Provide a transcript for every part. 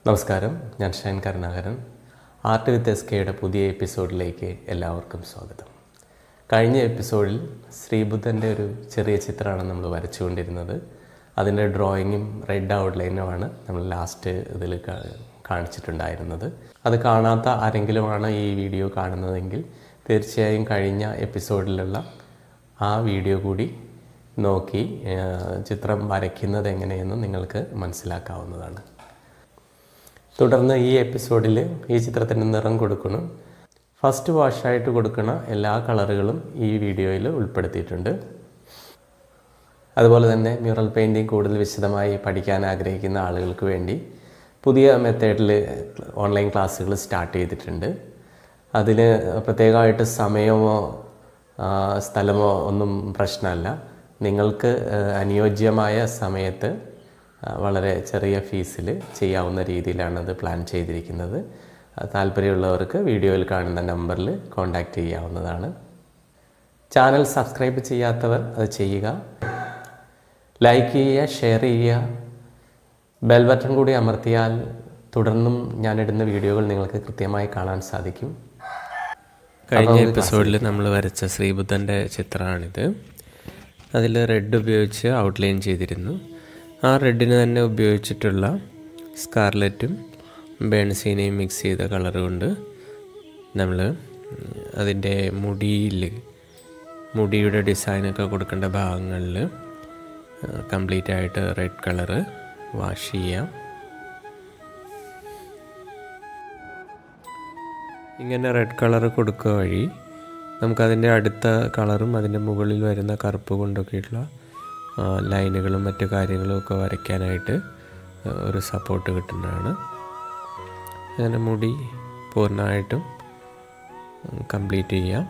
നമസ്കാരം ഞാൻ Shine Karunakaran art with S കെയുടെ പുതിയ എപ്പിസോഡിലേക്ക് എല്ലാവർക്കും സ്വാഗതം കഴിഞ്ഞ എപ്പിസോഡിൽ ശ്രീബുദ്ധൻ്റെ ഒരു ചെറിയ ചിത്രമാണ് നമ്മൾ വരച്ചുകൊണ്ടിരുന്നത് അതിൻ്റെ ഡ്രോയിങ്ങും റെഡ് ഔട്ട്ലൈനുമാണ് നമ്മൾ ലാസ്റ്റ് ഇതിൽ കാ- കാണിച്ചിട്ടുണ്ടായിരുന്നത് അത് കാണാത്ത ആരെങ്കിലുമാണ് ഈ വീഡിയോ കാണുന്നതെങ്കിൽ തീർച്ചയായും കഴിഞ്ഞ എപ്പിസോഡിലുള്ള ആ വീഡിയോ കൂടി നോക്കി ആ, ചിത്രം വരയ്ക്കുന്നത് എങ്ങനെയെന്ന് നിങ്ങൾക്ക് മനസ്സിലാക്കാവുന്നതാണ് തുടർന്ന് ഈ എപ്പിസോഡിൽ ഈ ചിത്രത്തിന് നിറം കൊടുക്കണം ഫസ്റ്റ് വാഷായിട്ട് കൊടുക്കുന്ന എല്ലാ കളറുകളും ഈ വീഡിയോയിൽ ഉൾപ്പെടുത്തിയിട്ടുണ്ട് അതുപോലെ തന്നെ മ്യൂറൽ പെയിൻറ്റിങ് കൂടുതൽ വിശദമായി പഠിക്കാൻ ആഗ്രഹിക്കുന്ന ആളുകൾക്ക് വേണ്ടി പുതിയ മെത്തേഡിൽ ഓൺലൈൻ ക്ലാസ്സുകൾ സ്റ്റാർട്ട് ചെയ്തിട്ടുണ്ട് അതിന് പ്രത്യേകമായിട്ട് സമയമോ ആ, സ്ഥലമോ ഒന്നും പ്രശ്നമല്ല നിങ്ങൾക്ക് ആ, അനുയോജ്യമായ സമയത്ത് ആ, വളരെ ചെറിയ ഫീസിൽ ചെയ്യാവുന്ന രീതിയിലാണ് അത് പ്ലാൻ ചെയ്തിരിക്കുന്നത് ആ, താല്പര്യമുള്ളവർക്ക് വീഡിയോയിൽ കാണുന്ന നമ്പറിൽ കോൺടാക്റ്റ് ചെയ്യാവുന്നതാണ് ചാനൽ സബ്സ്ക്രൈബ് ചെയ്യാത്തവർ അത് ചെയ്യുക ലൈക്ക് ചെയ്യുക ഷെയർ ചെയ്യുക ബെൽ ബട്ടൺ കൂടി അമർത്തിയാൽ തുടർന്നും ഞാനിടുന്ന വീഡിയോകൾ നിങ്ങൾക്ക് കൃത്യമായി കാണാൻ സാധിക്കും കഴിഞ്ഞ എപ്പിസോഡിൽ നമ്മൾ വരച്ച ശ്രീബുദ്ധൻ്റെ ചിത്രമാണിത് അതിൽ റെഡ് ഉപയോഗിച്ച് ഔട്ട്ലൈൻ ചെയ്തിരുന്നു ആ റെഡിന് തന്നെ ഉപയോഗിച്ചിട്ടുള്ള സ്കാർലറ്റും ബേൺസീനയും മിക്സ് ചെയ്ത കളർ കൊണ്ട് നമ്മൾ അതിൻ്റെ മുടിയിൽ മുടിയുടെ ഡിസൈനൊക്കെ കൊടുക്കേണ്ട ഭാഗങ്ങളിൽ കംപ്ലീറ്റ് ആയിട്ട് റെഡ് കളറ് വാഷ് ചെയ്യാം ഇങ്ങനെ റെഡ് കളർ കൊടുക്കുക വഴി നമുക്കതിൻ്റെ അടുത്ത കളറും അതിൻ്റെ മുകളിൽ വരുന്ന കറുപ്പ് കൊണ്ടൊക്കെയുള്ള ആ, ലൈനുകളും മറ്റു കാര്യങ്ങളും ഒക്കെ വരയ്ക്കാനായിട്ട് ആ, ഒരു സപ്പോർട്ട് കിട്ടുന്നതാണ് അങ്ങനെ മുടി പൂർണ്ണമായിട്ടും കംപ്ലീറ്റ് ചെയ്യാം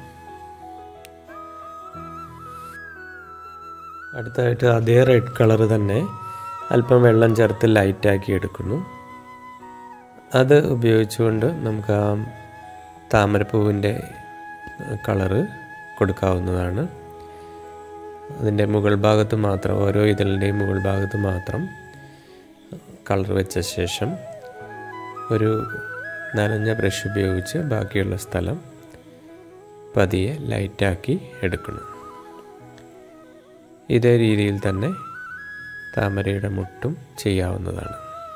അടുത്തായിട്ട് അതേ റെഡ് കളർ തന്നെ അല്പം വെള്ളം ചേർത്ത് ലൈറ്റാക്കി എടുക്കുന്നു അത് ഉപയോഗിച്ചുകൊണ്ട് നമുക്ക് ആ താമരപ്പൂവിൻ്റെ കളറ് കൊടുക്കാവുന്നതാണ് അതിൻ്റെ മുകൾ ഭാഗത്ത് മാത്രം ഓരോ ഇതളിൻ്റെയും മുകൾ ഭാഗത്ത് മാത്രം കളർ വെച്ച ശേഷം ഒരു നനഞ്ഞ ബ്രഷ് ഉപയോഗിച്ച് ബാക്കിയുള്ള സ്ഥലം പതിയെ ലൈറ്റാക്കി എടുക്കണം ഇതേ രീതിയിൽ തന്നെ താമരയുടെ മുട്ടും ചെയ്യാവുന്നതാണ്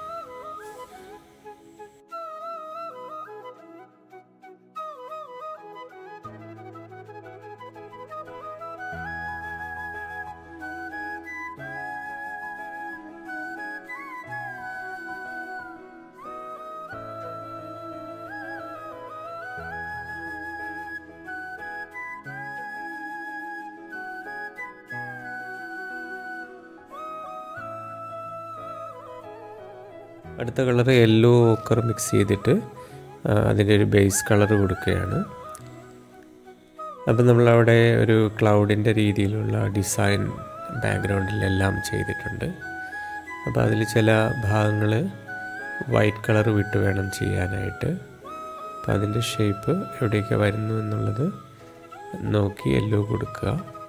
അടുത്ത കളർ യെല്ലോ ഓക്കർ മിക്സ് ചെയ്തിട്ട് ആ, അതിൻ്റെ ഒരു ബേസ് കളർ കൊടുക്കുകയാണ് അപ്പം നമ്മളവിടെ ഒരു ക്ലൗഡിൻ്റെ രീതിയിലുള്ള ഡിസൈൻ ബാക്ക്ഗ്രൗണ്ടിലെല്ലാം ചെയ്തിട്ടുണ്ട് അപ്പോൾ അതിൽ ചില ഭാഗങ്ങൾ വൈറ്റ് കളർ വിട്ട് വേണം ചെയ്യാനായിട്ട് അപ്പം അതിൻ്റെ ഷേപ്പ് എവിടെയൊക്കെ വരുന്നു എന്നുള്ളത് നോക്കി യെല്ലോ കൊടുക്കുക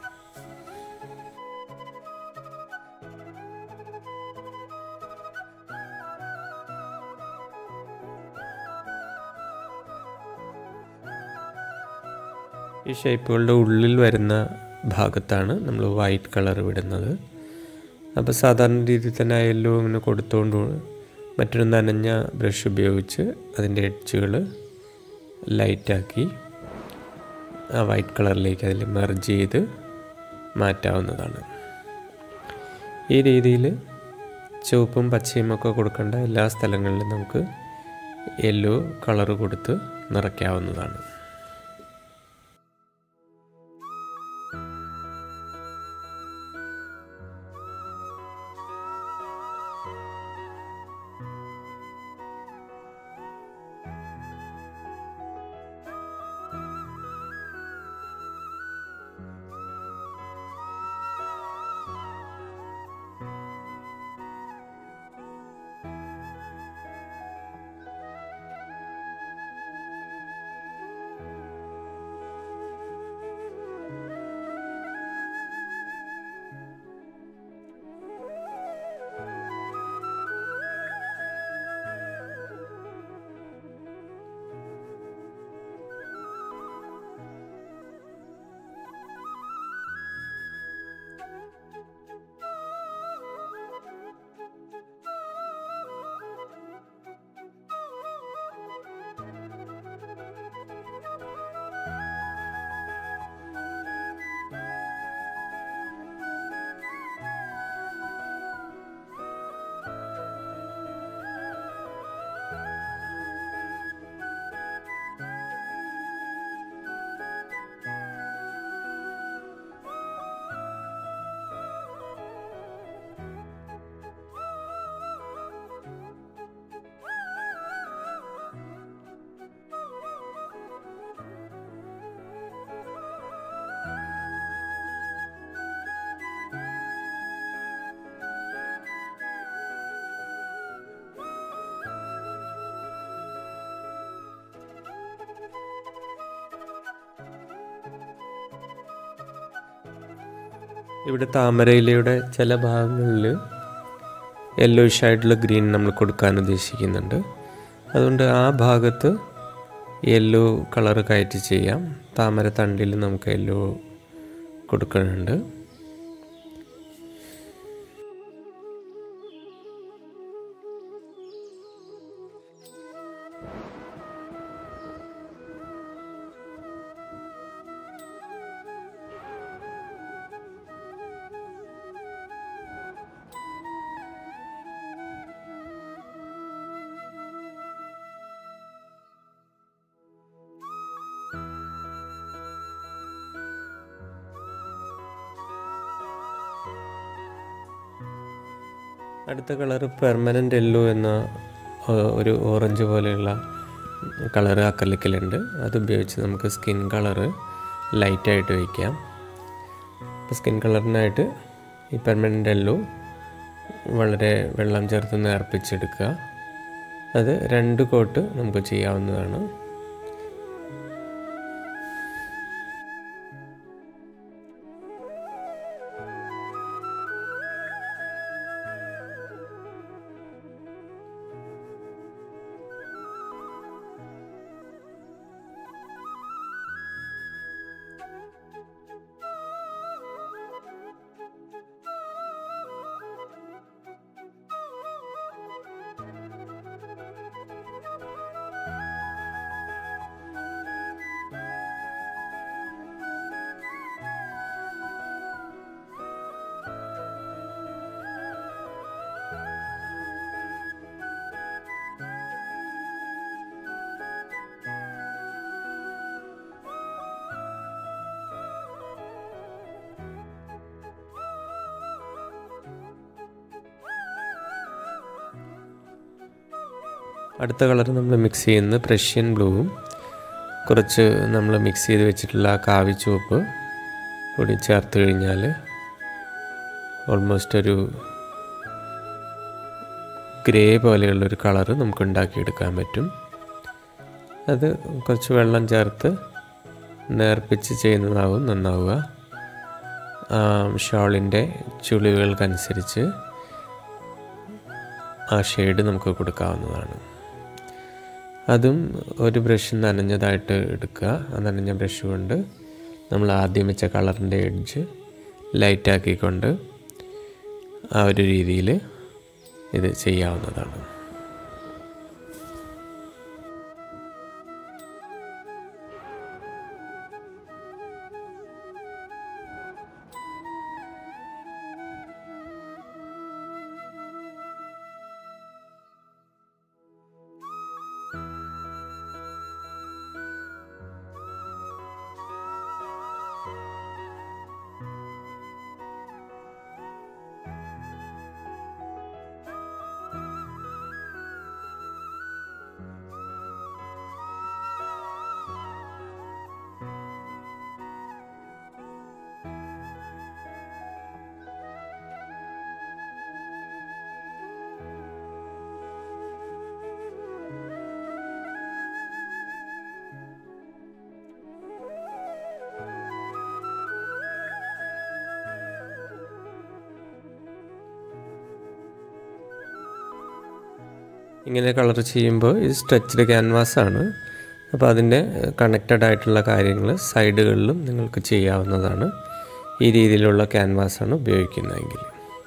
ഈ ഷേപ്പുകളുടെ ഉള്ളിൽ വരുന്ന ഭാഗത്താണ് നമ്മൾ വൈറ്റ് കളർ വിടുന്നത് അപ്പോൾ സാധാരണ രീതിയിൽ തന്നെ യെല്ലോ ഇങ്ങനെ കൊടുത്തുകൊണ്ട് മറ്റൊരു നനഞ്ഞ ബ്രഷ് ഉപയോഗിച്ച് അതിൻ്റെ എഡ്ജുകൾ ലൈറ്റാക്കി ആ വൈറ്റ് കളറിലേക്ക് അതിൽ മെർജ് ചെയ്ത് മാറ്റാവുന്നതാണ് ഈ രീതിയിൽ ചുവപ്പും പച്ചയും ഒക്കെ കൊടുക്കേണ്ട എല്ലാ സ്ഥലങ്ങളിലും നമുക്ക് യെല്ലോ കളർ കൊടുത്ത് നിറയ്ക്കാവുന്നതാണ് ഇവിടെ താമരയിലയുടെ ചില ഭാഗങ്ങളിൽ യെല്ലോയിഷ് ആയിട്ടുള്ള ഗ്രീൻ നമ്മൾ കൊടുക്കാൻ ഉദ്ദേശിക്കുന്നുണ്ട് അതുകൊണ്ട് ആ ഭാഗത്ത് യെല്ലോ കളർ കയറ്റി ചെയ്യാം താമര തണ്ടിൽ നമുക്ക് യെല്ലോ കൊടുക്കുന്നുണ്ട് അടുത്ത കളർ പെർമനൻ്റ് യെല്ലോ എന്ന ഏഹ്, ഒരു ഓറഞ്ച് പോലെയുള്ള കളർ അക്കലിക്കലുണ്ട് അത് ഉപയോഗിച്ച് നമുക്ക് സ്കിൻ കളറ് ലൈറ്റായിട്ട് വയ്ക്കാം അപ്പോൾ സ്കിൻ കളറിനായിട്ട് ഈ പെർമനൻ്റ് യെല്ലോ വളരെ വെള്ളം ചേർത്ത് നേർപ്പിച്ചെടുക്കുക അത് രണ്ട് കോട്ട് നമുക്ക് ചെയ്യാവുന്നതാണ് അടുത്ത കളർ നമ്മൾ മിക്സ് ചെയ്യുന്നത് പ്രഷ്യൻ ബ്ലൂവും കുറച്ച് നമ്മൾ മിക്സ് ചെയ്ത് വെച്ചിട്ടുള്ള ആ കാവി ചുവപ്പ് കൂടി ചേർത്ത് കഴിഞ്ഞാൽ ഓൾമോസ്റ്റ് ഒരു ഗ്രേ പോലെയുള്ളൊരു കളറ് നമുക്ക് ഉണ്ടാക്കിയെടുക്കാൻ പറ്റും അത് കുറച്ച് വെള്ളം ചേർത്ത് നേർപ്പിച്ച് ചെയ്യുന്നതാവും നന്നാവുക ഷോളിൻ്റെ ചുളിവുകൾക്കനുസരിച്ച് ആ ഷെയ്ഡ് നമുക്ക് കൊടുക്കാവുന്നതാണ് അതും ഒരു ബ്രഷ് നനഞ്ഞതായിട്ട് എടുക്കുക ആ നനഞ്ഞ ബ്രഷ് കൊണ്ട് നമ്മൾ ആദ്യം വെച്ച കളറിൻ്റെ എഡ്ജ് ലൈറ്റാക്കിക്കൊണ്ട് ആ ഒരു രീതിയിൽ ഇത് ചെയ്യാവുന്നതാണ് ഇങ്ങനെ കളർ ചെയ്യുമ്പോൾ ഇത് സ്ട്രെച്ച്ഡ് ക്യാൻവാസാണ് അപ്പോൾ അതിൻ്റെ കണക്റ്റഡ് ആയിട്ടുള്ള കാര്യങ്ങൾ സൈഡുകളിലും നിങ്ങൾക്ക് ചെയ്യാവുന്നതാണ് ഈ രീതിയിലുള്ള ക്യാൻവാസാണ് ഉപയോഗിക്കുന്നതെങ്കിൽ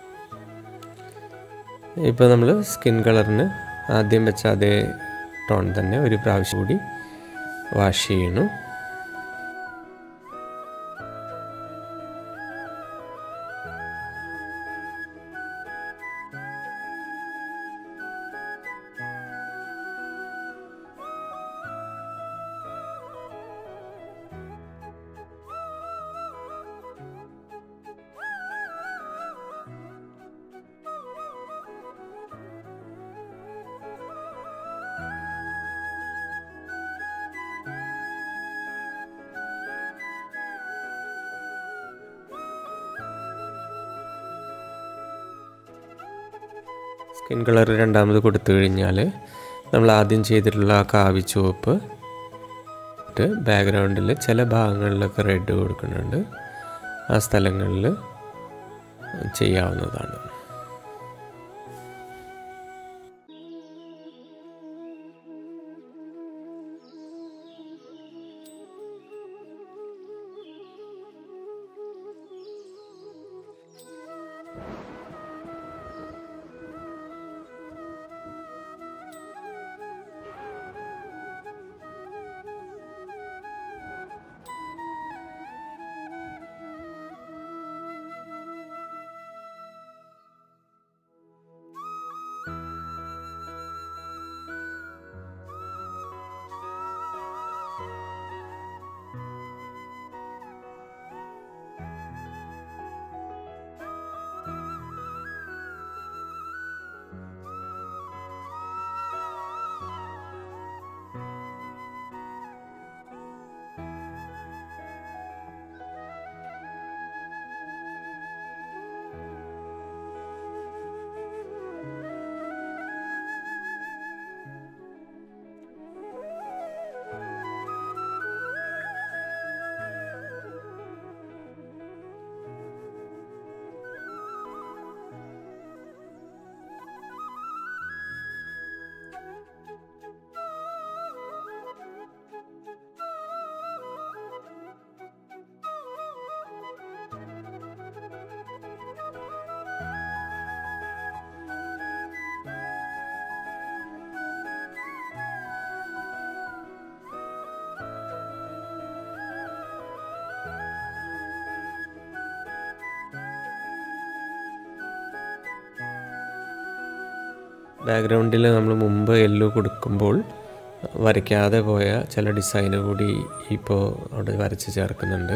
ഇപ്പോൾ നമ്മൾ സ്കിൻ കളറിന് ആദ്യം വെച്ച അതേ ടോൺ തന്നെ ഒരു പ്രാവശ്യം കൂടി വാഷ് ചെയ്യണു സ്കിൻ കളർ രണ്ടാമത് കൊടുത്തു കഴിഞ്ഞാൽ നമ്മൾ ആദ്യം ചെയ്തിട്ടുള്ള ആ കാവി ചുവപ്പ് ഇട്ട് ബാക്ക്ഗ്രൗണ്ടിൽ ചില ഭാഗങ്ങളിലൊക്കെ റെഡ് കൊടുക്കുന്നുണ്ട് ആ സ്ഥലങ്ങളിൽ ചെയ്യാവുന്നതാണ് ബാക്ക്ഗ്രൗണ്ടിൽ നമ്മൾ മുമ്പ് യെല്ലോ കൊടുക്കുമ്പോൾ വരയ്ക്കാതെ പോയ ചില ഡിസൈന് കൂടി ഇപ്പോൾ അവിടെ വരച്ച് ചേർക്കുന്നുണ്ട്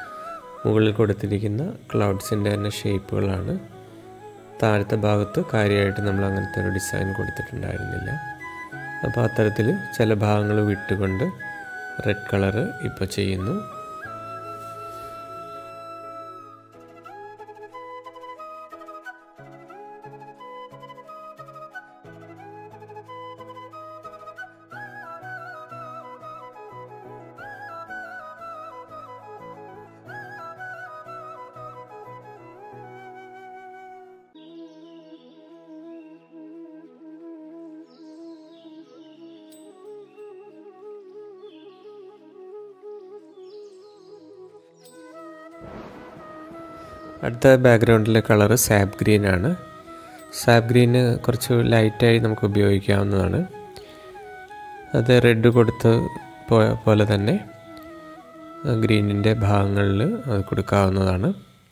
മുകളിൽ കൊടുത്തിരിക്കുന്ന ക്ലൗഡ്സിൻ്റെ തന്നെ ഷേപ്പുകളാണ് താഴത്തെ ഭാഗത്ത് കാര്യമായിട്ട് നമ്മൾ അങ്ങനത്തെ ഒരു ഡിസൈൻ കൊടുത്തിട്ടുണ്ടായിരുന്നില്ല അപ്പോൾ അത്തരത്തിൽ ചില ഭാഗങ്ങൾ വിട്ടുകൊണ്ട് റെഡ് കളറ് ഇപ്പോൾ ചെയ്യുന്നു അടുത്ത ബാക്ക്ഗ്രൗണ്ടിലെ കളറ് സാപ്പ് ഗ്രീൻ ആണ് സാപ്പ് ഗ്രീന് കുറച്ച് ലൈറ്റായി നമുക്ക് ഉപയോഗിക്കാവുന്നതാണ് അത് റെഡ് കൊടുത്ത് പോയ പോലെ തന്നെ ഗ്രീനിൻ്റെ ഭാഗങ്ങളിൽ അത് കൊടുക്കാവുന്നതാണ്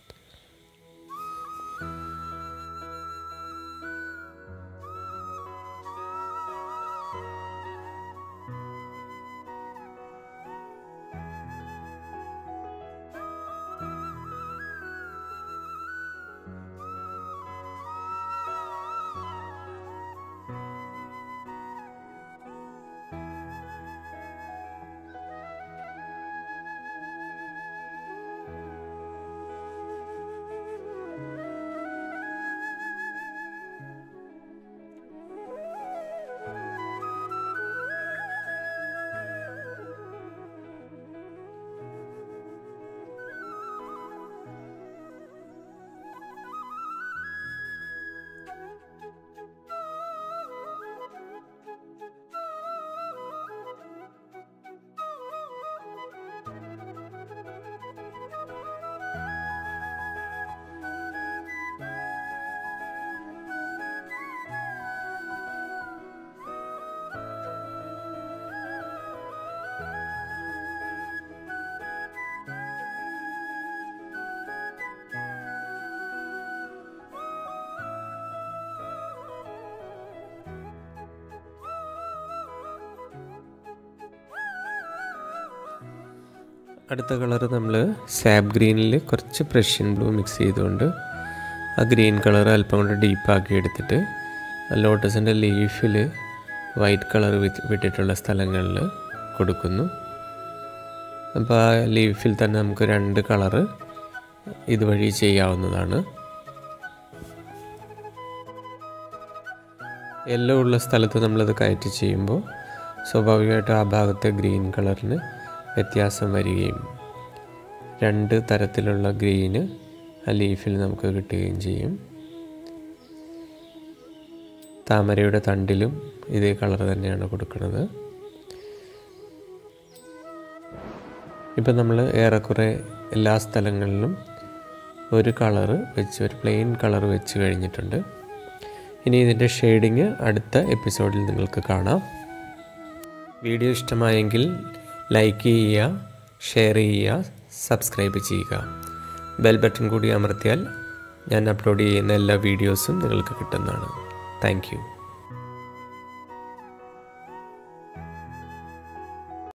അടുത്ത കളർ നമ്മൾ സാപ്പ് ഗ്രീനിൽ കുറച്ച് പ്രഷ്യൻ ബ്ലൂ മിക്സ് ചെയ്തുകൊണ്ട് ആ ഗ്രീൻ കളർ അല്പം കൂടെ ഡീപ്പാക്കി എടുത്തിട്ട് ലോട്ടസിൻ്റെ ലീഫിൽ വൈറ്റ് കളർ വിട്ടിട്ടുള്ള സ്ഥലങ്ങളിൽ കൊടുക്കുന്നു അപ്പോൾ ആ ലീഫിൽ തന്നെ നമുക്ക് രണ്ട് കളറ് ഇതുവഴി ചെയ്യാവുന്നതാണ് യെല്ലോ ഉള്ള സ്ഥലത്ത് നമ്മളത് കയറ്റി ചെയ്യുമ്പോൾ സ്വാഭാവികമായിട്ടും ആ ഭാഗത്തെ ഗ്രീൻ കളറിന് വ്യത്യാസം വരികയും രണ്ട് തരത്തിലുള്ള ഗ്രീന് ആ ലീഫിൽ നമുക്ക് കിട്ടുകയും ചെയ്യും താമരയുടെ തണ്ടിലും ഇതേ കളർ തന്നെയാണ് കൊടുക്കുന്നത് ഇപ്പം നമ്മൾ ഏറെക്കുറെ എല്ലാ സ്ഥലങ്ങളിലും ഒരു കളറ് വെച്ച് ഒരു പ്ലെയിൻ കളർ വെച്ച് കഴിഞ്ഞിട്ടുണ്ട് ഇനി ഇതിൻ്റെ ഷെയ്ഡിങ് അടുത്ത എപ്പിസോഡിൽ നിങ്ങൾക്ക് കാണാം വീഡിയോ ഇഷ്ടമായെങ്കിൽ ലൈക്ക് ചെയ്യുക ഷെയർ ചെയ്യുക സബ്സ്ക്രൈബ് ചെയ്യുക ബെൽ ബട്ടൺ കൂടി അമർത്തിയാൽ ഞാൻ അപ്ലോഡ് ചെയ്യുന്ന എല്ലാ വീഡിയോസും നിങ്ങൾക്ക് കിട്ടുന്നതാണ് താങ്ക്